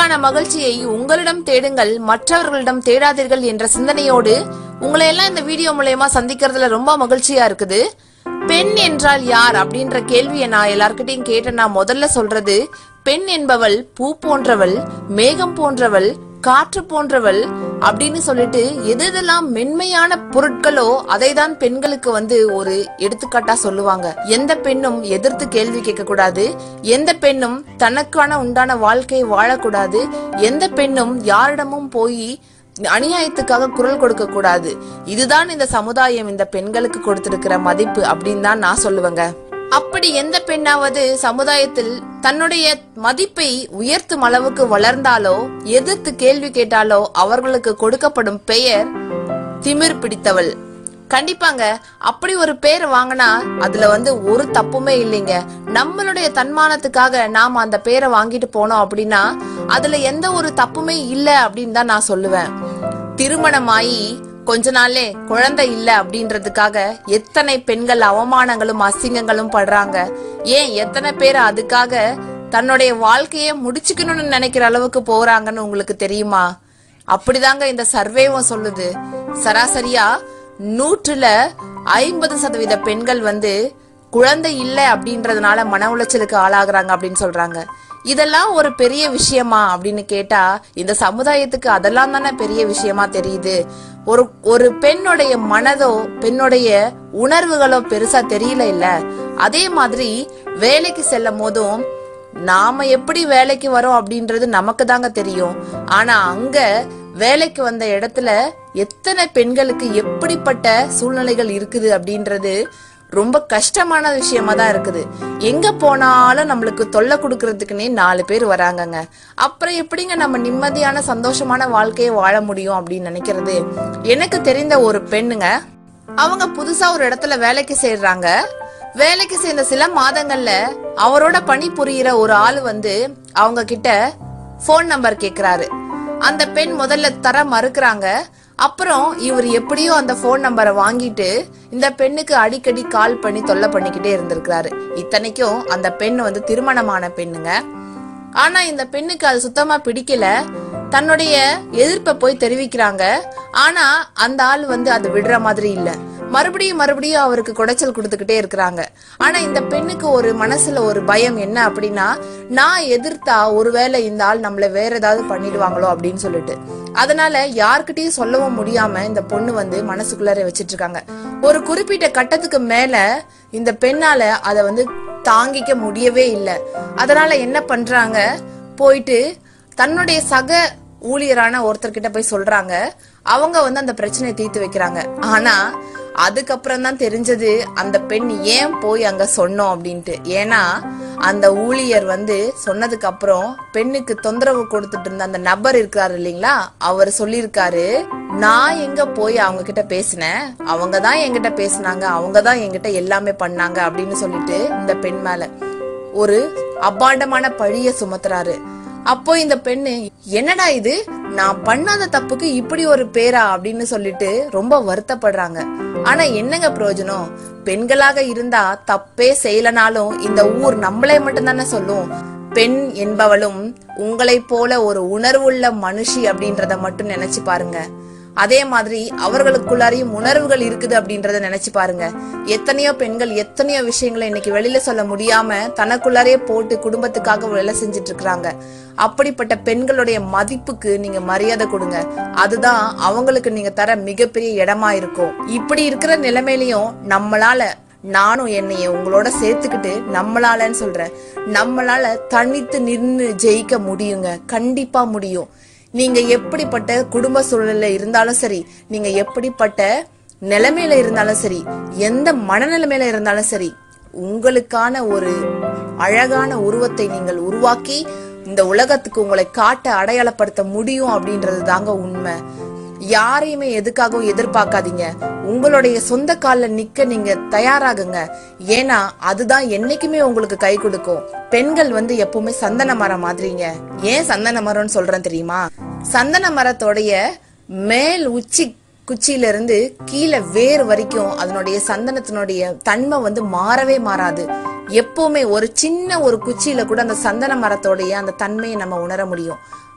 உங்களுக்கான மகிழ்ச்சியை உங்களிடம் தேடுங்கள் மற்றவர்களிடம் தேடாதீர்கள் என்ற சிந்தனையோடு உங்களை எல்லாம் இந்த வீடியோ மூலயமா சந்திக்கிறதுல ரொம்ப மகிழ்ச்சியா இருக்குது பெண் என்றால் யார் அப்படின்ற கேள்வியை நான் எல்லார்கிட்டயும் கேட்ட நான் முதல்ல சொல்றது பெண் என்பவள் பூ போன்றவள் மேகம் போன்றவள் காற்று போன்றவள் அப்படின்னு சொல்லிட்டு எது எதெல்லாம் மென்மையான பொருட்களோ அதை தான் பெண்களுக்கு வந்து ஒரு எடுத்துக்காட்டா சொல்லுவாங்க எந்த பெண்ணும் எதிர்த்து கேள்வி கேட்க கூடாது எந்த பெண்ணும் தனக்கான உண்டான வாழ்க்கையை வாழக்கூடாது எந்த பெண்ணும் யாரிடமும் போய் அநியாயத்துக்காக குரல் கொடுக்க கூடாது இதுதான் இந்த சமுதாயம் இந்த பெண்களுக்கு கொடுத்திருக்கிற மதிப்பு அப்படின்னு தான் நான் சொல்லுவேங்க அப்படி எந்த பெண்ணாவது சமுதாயத்தில் தன்னுடைய மதிப்பை உயர்த்தும் அளவுக்கு வளர்ந்தாலோ எதிர்த்து கேள்வி கேட்டாலோ அவர்களுக்கு கொடுக்கப்படும் பெயர் திமிர் பிடித்தவள் கண்டிப்பாங்க அப்படி ஒரு பேர் வாங்கினா அதுல வந்து ஒரு தப்புமே இல்லைங்க நம்மளுடைய தன்மானத்துக்காக நாம அந்த பேரை வாங்கிட்டு போனோம் அப்படின்னா அதுல எந்த ஒரு தப்புமே இல்ல அப்படின்னு தான் நான் சொல்லுவேன் திருமணமாயி கொஞ்ச நாளே குழந்தை இல்ல அப்படின்றதுக்காக எத்தனை பெண்கள் அவமானங்களும் அசிங்கங்களும் படுறாங்க ஏன் எத்தனை பேர் அதுக்காக தன்னுடைய வாழ்க்கைய முடிச்சுக்கணும்னு நினைக்கிற அளவுக்கு போறாங்கன்னு உங்களுக்கு தெரியுமா அப்படிதாங்க இந்த சர்வேவும் சொல்லுது சராசரியா நூற்றுல ஐம்பது சதவீத பெண்கள் வந்து குழந்தை இல்லை அப்படின்றதுனால மன உளைச்சலுக்கு ஆளாகுறாங்க அப்படின்னு சொல்றாங்க இதெல்லாம் ஒரு பெரிய விஷயமா அப்படின்னு கேட்டா இந்த சமுதாயத்துக்கு அதெல்லாம் தானே பெரிய விஷயமா தெரியுது ஒரு ஒரு பெண்ணுடைய மனதோ பெண்ணுடைய உணர்வுகளோ பெருசா தெரியல இல்ல அதே மாதிரி வேலைக்கு செல்லும் போதும் நாம எப்படி வேலைக்கு வரோம் அப்படின்றது நமக்கு தாங்க தெரியும் ஆனா அங்க வேலைக்கு வந்த இடத்துல எத்தனை பெண்களுக்கு எப்படிப்பட்ட சூழ்நிலைகள் இருக்குது அப்படின்றது ரொம்ப கஷ்டமான விஷயமா தான் இருக்குது எங்க போனாலும் நம்மளுக்கு தொல்லை கொடுக்கறதுக்குன்னே நாலு பேர் வராங்கங்க அப்புறம் எப்படிங்க நம்ம நிம்மதியான சந்தோஷமான வாழ்க்கையை வாழ முடியும் அப்படின்னு நினைக்கிறது எனக்கு தெரிந்த ஒரு பெண்ணுங்க அவங்க புதுசா ஒரு இடத்துல வேலைக்கு சேர்றாங்க வேலைக்கு சேர்ந்த சில மாதங்கள்ல அவரோட பணி புரியிற ஒரு ஆள் வந்து அவங்க கிட்ட போன் நம்பர் கேக்குறாரு அந்த பெண் முதல்ல தர மறுக்கிறாங்க அப்புறம் இவர் எப்படியோ அந்த போன் நம்பரை வாங்கிட்டு இந்த பெண்ணுக்கு அடிக்கடி கால் பண்ணி தொல்லை பண்ணிக்கிட்டே இருந்திருக்கிறாரு இத்தனைக்கும் அந்த பெண் வந்து திருமணமான பெண்ணுங்க ஆனா இந்த பெண்ணுக்கு அது சுத்தமா பிடிக்கல தன்னுடைய எதிர்ப்பை போய் தெரிவிக்கிறாங்க ஆனா அந்த ஆள் வந்து அது விடுற மாதிரி இல்ல மறுபடியும் மறுபடியும் அவருக்கு குடைச்சல் கொடுத்துக்கிட்டே இருக்கிறாங்க ஆனா இந்த பெண்ணுக்கு ஒரு மனசுல ஒரு பயம் என்ன அப்படின்னா நான் எதிர்த்தா ஒருவேளை இந்த ஆள் நம்மள வேற ஏதாவது பண்ணிடுவாங்களோ அப்படின்னு சொல்லிட்டு அதனால யார்கிட்டயும் சொல்லவும் முடியாம இந்த பொண்ணு வந்து மனசுக்குள்ளார வச்சிட்டு இருக்காங்க ஒரு குறிப்பிட்ட கட்டத்துக்கு மேல இந்த பெண்ணால அதை வந்து தாங்கிக்க முடியவே இல்லை அதனால என்ன பண்றாங்க போயிட்டு தன்னுடைய சக ஊழியரான ஒருத்தர்கிட்ட போய் சொல்றாங்க அவங்க வந்து அந்த பிரச்சனையை தீர்த்து வைக்கிறாங்க ஆனா அதுக்கப்புறம் தான் தெரிஞ்சது அந்த பெண் ஏன் போய் அங்க சொன்னோம் அப்படின்ட்டு ஏன்னா அந்த ஊழியர் வந்து சொன்னதுக்கு அப்புறம் பெண்ணுக்கு தொந்தரவு கொடுத்துட்டு இருந்த அந்த நபர் இருக்காரு இல்லைங்களா அவர் சொல்லியிருக்காரு நான் எங்க போய் அவங்க கிட்ட பேசினேன் அவங்க தான் என்கிட்ட பேசினாங்க அவங்க தான் என்கிட்ட எல்லாமே பண்ணாங்க அப்படின்னு சொல்லிட்டு இந்த பெண் மேல ஒரு அபாண்டமான பழிய சுமத்துறாரு அப்போ இந்த பெண்ணு என்னடா இது நான் பண்ணாத தப்புக்கு இப்படி ஒரு பேரா அப்படின்னு சொல்லிட்டு ரொம்ப வருத்தப்படுறாங்க ஆனா என்னங்க பிரயோஜனம் பெண்களாக இருந்தா தப்பே செய்யலனாலும் இந்த ஊர் நம்மளே மட்டும் தானே சொல்லும் பெண் என்பவளும் உங்களைப் போல ஒரு உணர்வுள்ள மனுஷி அப்படின்றத மட்டும் நினைச்சு பாருங்க அதே மாதிரி அவர்களுக்குள்ளாரையும் உணர்வுகள் இருக்குது அப்படின்றத நினைச்சு பாருங்க எத்தனையோ பெண்கள் எத்தனையோ விஷயங்களை இன்னைக்கு வெளியில சொல்ல முடியாம தனக்குள்ளாரே போட்டு குடும்பத்துக்காக வேலை செஞ்சுட்டு இருக்கிறாங்க அப்படிப்பட்ட பெண்களுடைய மதிப்புக்கு நீங்க மரியாதை கொடுங்க அதுதான் அவங்களுக்கு நீங்க தர மிகப்பெரிய இடமா இருக்கும் இப்படி இருக்கிற நிலைமையிலயும் நம்மளால நானும் என்னைய உங்களோட சேர்த்துக்கிட்டு நம்மளாலன்னு சொல்றேன் நம்மளால தனித்து நின்னு ஜெயிக்க முடியுங்க கண்டிப்பா முடியும் நீங்க எப்படிப்பட்ட குடும்ப சூழல்ல இருந்தாலும் சரி நீங்க எப்படிப்பட்ட நிலைமையில இருந்தாலும் சரி எந்த மனநிலைமையில இருந்தாலும் சரி உங்களுக்கான ஒரு அழகான உருவத்தை நீங்கள் உருவாக்கி இந்த உலகத்துக்கு உங்களை காட்ட அடையாளப்படுத்த முடியும் அப்படின்றது தாங்க உண்மை யாரையுமே எதுக்காகவும் எதிர்பார்க்காதீங்க உங்களுடைய சொந்த கால்ல நிக்க நீங்க தயாராகுங்க ஏன்னா அதுதான் என்னைக்குமே உங்களுக்கு கை கொடுக்கும் பெண்கள் வந்து எப்பவுமே சந்தன மரம் மாதிரிங்க ஏன் சந்தன மரம்னு சொல்றேன் தெரியுமா சந்தன மரத்தோடைய மேல் உச்சி குச்சியில இருந்து கீழே வேர் வரைக்கும் அதனுடைய சந்தனத்தினுடைய தன்மை வந்து மாறவே மாறாது எப்பவுமே ஒரு சின்ன ஒரு குச்சியில கூட அந்த சந்தன மரத்தோடைய அந்த தன்மையை நம்ம உணர முடியும்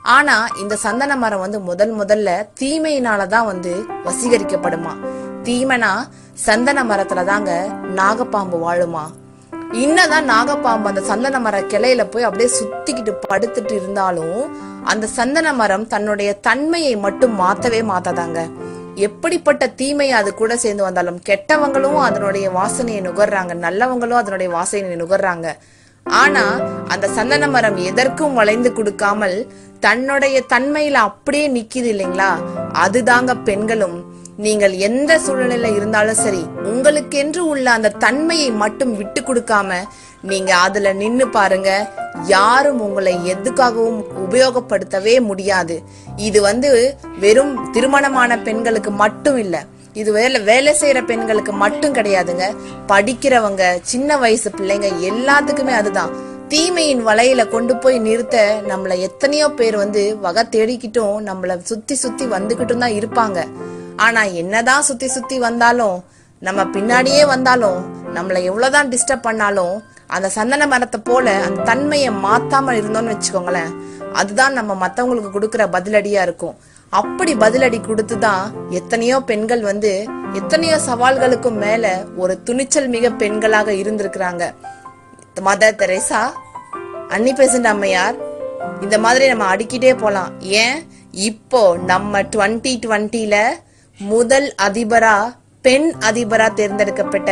ஆனா இந்த சந்தன மரம் வந்து முதல் முதல்ல தீமையினால தான் வந்து வசீகரிக்கப்படுமா தீமைனா சந்தன மரத்துல தாங்க நாகப்பாம்பு வாழுமா இன்னதான் நாகப்பாம்பு அந்த சந்தன மர கிளையில போய் அப்படியே சுத்திக்கிட்டு படுத்துட்டு இருந்தாலும் அந்த சந்தன மரம் தன்னுடைய தன்மையை மட்டும் மாத்தவே மாத்தாதாங்க எப்படிப்பட்ட தீமை அது கூட சேர்ந்து வந்தாலும் கெட்டவங்களும் அதனுடைய வாசனையை நுகர்றாங்க நல்லவங்களும் அதனுடைய வாசனையை நுகர்றாங்க ஆனா அந்த சந்தன மரம் எதற்கும் வளைந்து கொடுக்காமல் தன்னுடைய தன்மையில அப்படியே நிக்குது இல்லைங்களா அதுதாங்க பெண்களும் நீங்கள் எந்த சூழ்நிலையில இருந்தாலும் சரி உங்களுக்கென்று உள்ள அந்த தன்மையை மட்டும் விட்டு கொடுக்காம நீங்க அதுல நின்னு பாருங்க யாரும் உங்களை எதுக்காகவும் உபயோகப்படுத்தவே முடியாது இது வந்து வெறும் திருமணமான பெண்களுக்கு மட்டும் இல்ல இது வேலை வேலை செய்யற பெண்களுக்கு மட்டும் கிடையாதுங்க படிக்கிறவங்க சின்ன வயசு பிள்ளைங்க எல்லாத்துக்குமே அதுதான் தீமையின் வலையில கொண்டு போய் நிறுத்த நம்மள எத்தனையோ பேர் வந்து வகை தேடிக்கிட்டும் நம்மள சுத்தி சுத்தி வந்துகிட்டும் தான் இருப்பாங்க ஆனா என்னதான் சுத்தி சுத்தி வந்தாலும் நம்ம பின்னாடியே வந்தாலும் நம்மள எவ்வளவுதான் டிஸ்டர்ப் பண்ணாலும் அந்த சந்தன மரத்தை போல அந்த தன்மையை மாத்தாம இருந்தோம்னு வச்சுக்கோங்களேன் அதுதான் நம்ம மத்தவங்களுக்கு கொடுக்கிற பதிலடியா இருக்கும் அப்படி பதிலடி கொடுத்துதான் எத்தனையோ பெண்கள் வந்து எத்தனையோ சவால்களுக்கும் மேல ஒரு துணிச்சல் மிக பெண்களாக இருந்திருக்கிறாங்க மதர் தெரேசா அன்னி பெசன்ட் அம்மையார் இந்த மாதிரி நம்ம அடிக்கிட்டே போலாம் ஏன் இப்போ நம்ம டுவெண்ட்டி டுவெண்ட்டில முதல் அதிபரா பெண் அதிபரா தேர்ந்தெடுக்கப்பட்ட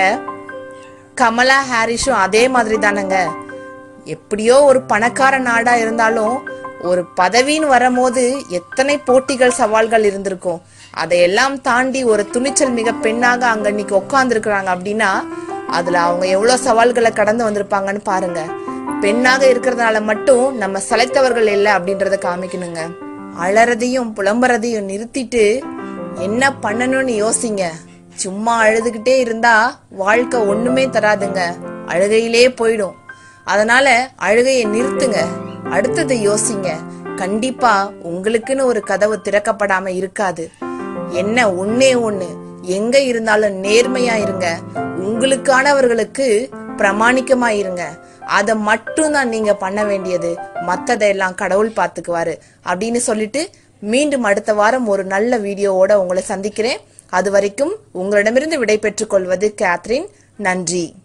கமலா ஹாரிஸும் அதே மாதிரி தானங்க எப்படியோ ஒரு பணக்கார நாடா இருந்தாலும் ஒரு பதவின்னு வரும்போது எத்தனை போட்டிகள் சவால்கள் இருந்திருக்கும் அதையெல்லாம் தாண்டி ஒரு துணிச்சல் மிக பெண்ணாக அங்க இன்னைக்கு உட்கார்ந்து அப்படின்னா அதுல அவங்க எவ்வளவு சவால்களை கடந்து வந்திருப்பாங்கன்னு பாருங்க பெண்ணாக இருக்கிறதுனால மட்டும் நம்ம சளைத்தவர்கள் இல்லை அப்படின்றத காமிக்கணுங்க அலறதையும் புலம்புறதையும் நிறுத்திட்டு என்ன பண்ணணும்னு யோசிங்க சும்மா அழுதுகிட்டே இருந்தா வாழ்க்கை ஒண்ணுமே தராதுங்க அழுகையிலே போயிடும் அதனால அழுகையை நிறுத்துங்க அடுத்ததை யோசிங்க கண்டிப்பா உங்களுக்குன்னு ஒரு கதவு திறக்கப்படாம இருக்காது என்ன ஒன்னே ஒண்ணு எங்க இருந்தாலும் நேர்மையா இருங்க உங்களுக்கானவர்களுக்கு பிரமாணிக்கமா இருங்க அதை மட்டும் தான் நீங்க பண்ண வேண்டியது மத்ததெல்லாம் கடவுள் பார்த்துக்குவாரு அப்படின்னு சொல்லிட்டு மீண்டும் அடுத்த வாரம் ஒரு நல்ல வீடியோவோட உங்களை சந்திக்கிறேன் அது வரைக்கும் உங்களிடமிருந்து விடை பெற்றுக் கொள்வது கேத்ரின் நன்றி